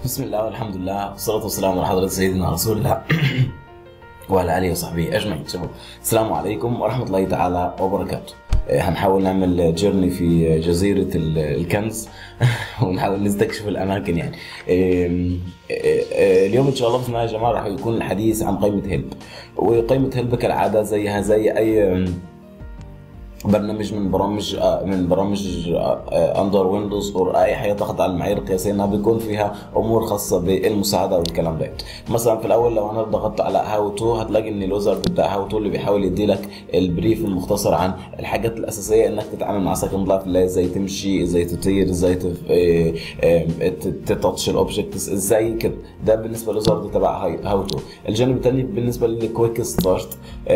بسم الله والحمد لله والصلاة والسلام على حضرة سيدنا رسول الله وعلى آله وصحبه أجمعين شباب السلام عليكم ورحمة الله تعالى وبركاته آه، هنحاول نعمل جيرني في جزيرة ال- الكنز ونحاول نستكشف الأماكن يعني آم، آه، آه، اليوم إن شاء الله بسم الله يا جماعة راح يكون الحديث عن قائمة هيلب وقائمة هيلب كالعادة زيها زي أي آم، برنامج من برامج آه، من برامج اندر ويندوز او اي حاجه تخضع للمعايير القياسيه انها بيكون فيها امور خاصه بالمساعده والكلام ده مثلا في الاول لو انا ضغطت على هاو تو هتلاقي ان الوزر بتاع هاو تو اللي بيحاول يدي لك البريف المختصر عن الحاجات الاساسيه انك تتعامل مع سكند لايف اللي هي ازاي تمشي ازاي تطير ازاي تف... آه، آه، ت- تتاتش الاوبجكتس ازاي كده ده بالنسبه للوزر ده تبع هاو تو الجانب الثاني بالنسبه للكويك ستارت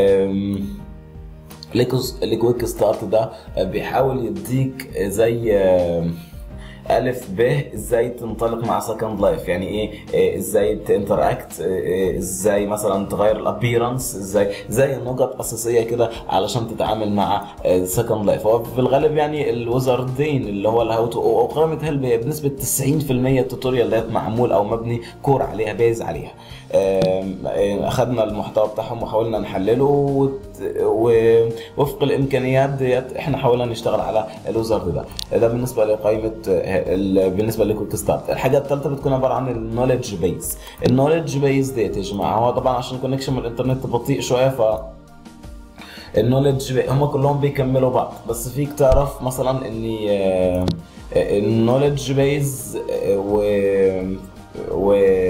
ليكوز الكويك ستارت ده بيحاول يديك زي آه، ألف ب ازاي تنطلق مع سكند لايف يعني ايه آه، ازاي تنتراكت ازاي مثلا تغير الابيرنس ازاي زي نقط اساسيه كده علشان تتعامل مع سكند لايف هو في الغالب يعني الوزردين اللي هو الهاو تو او قائمه هيلب هي بنسبه 90% التوتوريال ده معمول او مبني كور عليها بيز عليها آم، آه، اخذنا المحتوى بتاعهم وحاولنا نحلله وت- ووفق الامكانيات ديت احنا حاولنا نشتغل على الوزارد ده ده بالنسبه لقائمه آه، ال- بالنسبه لكويك ستارت الحاجه الثالثه بتكون عباره عن النولج بيز النولج بيز ديت يا جماعه هو طبعا عشان الكونكشن من الانترنت بطيء شويه ف النولج هم كلهم بيكملوا بعض بس فيك تعرف مثلا ان النولج بيز و و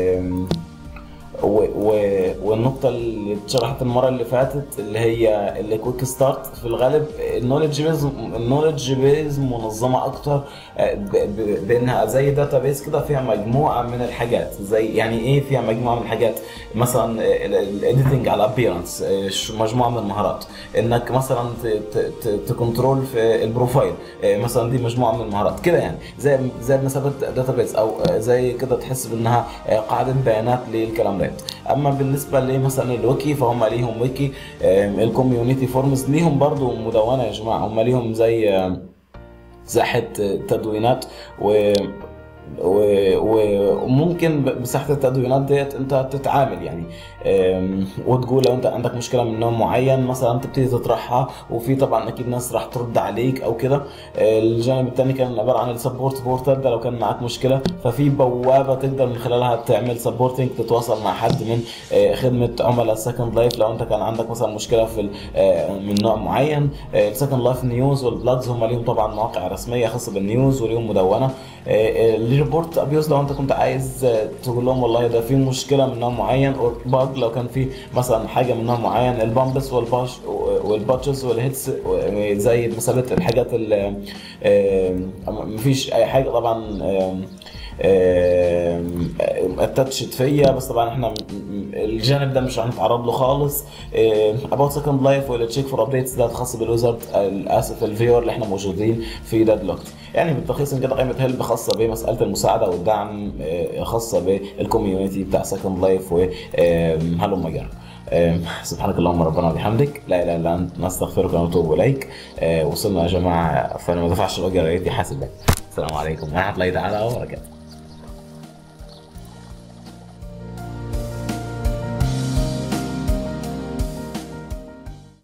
و... و... والنقطة اللي اتشرحت المرة اللي فاتت اللي هي الكويك ستارت في الغالب النولج بيز النولج بيز منظمة أكتر آه، ب... ب... بأنها زي داتا بيز كده فيها مجموعة من الحاجات زي يعني إيه فيها مجموعة من الحاجات مثلا الايديتنج على الابيرنس مجموعة من المهارات إنك مثلا ت... ت... ت... تكنترول في البروفايل آه، مثلا دي مجموعة من المهارات كده يعني زي زي بمثابة داتا بيز أو آه، زي كده تحس بأنها آه، قاعدة بيانات للكلام ده اما بالنسبه لمثلا الويكي فهم ليهم ويكي آم، الكوميونتي فورمز ليهم برضو مدونه يا جماعه هم ليهم زي آم، مساحه تدوينات و و- و- وممكن ب- بساحه التدوينات ديت انت تتعامل يعني أم، وتقول لو انت عندك مشكله من نوع معين مثلا تبتدي تطرحها وفي طبعا اكيد ناس راح ترد عليك او كده الجانب الثاني كان عباره عن السبورت بورتال ده لو كان معاك مشكله ففي بوابه تقدر من خلالها تعمل سبورتنج تتواصل مع حد من آه، خدمه عملاء سكند لايف لو انت كان عندك مثلا مشكله في ال- آه، من نوع معين السكند لايف نيوز والبلاجز هم ليهم طبعا مواقع رسميه خاصه بالنيوز وليهم مدونه الريبورت ابيوز لو انت كنت عايز آه، تقول لهم والله ده في مشكله من نوع معين او باج لو كان في مثلا حاجه من نوع معين البامبس والباش والباتشز والهيتس زي مثابه الحاجات اللي مفيش اي حاجه طبعا آم، آم، اتاتشت فيا بس طبعا احنا م- م- الجانب ده مش هنتعرض له خالص اباوت سكند لايف ولا تشيك فور ابديتس ده خاص بالوزارد للاسف الفيور اللي احنا موجودين في ده دلوقتي يعني بالتلخيص ان كده قائمه هيلب خاصه بمساله المساعده والدعم آه، خاصه بالكوميونتي بتاع سكند لايف وهلم جرى آم، سبحانك اللهم ربنا وبحمدك لا اله الا انت نستغفرك ونتوب اليك آه، وصلنا يا جماعه فانا ما دفعش الاجر يا ريت يحاسب السلام عليكم ورحمه الله تعالى وبركاته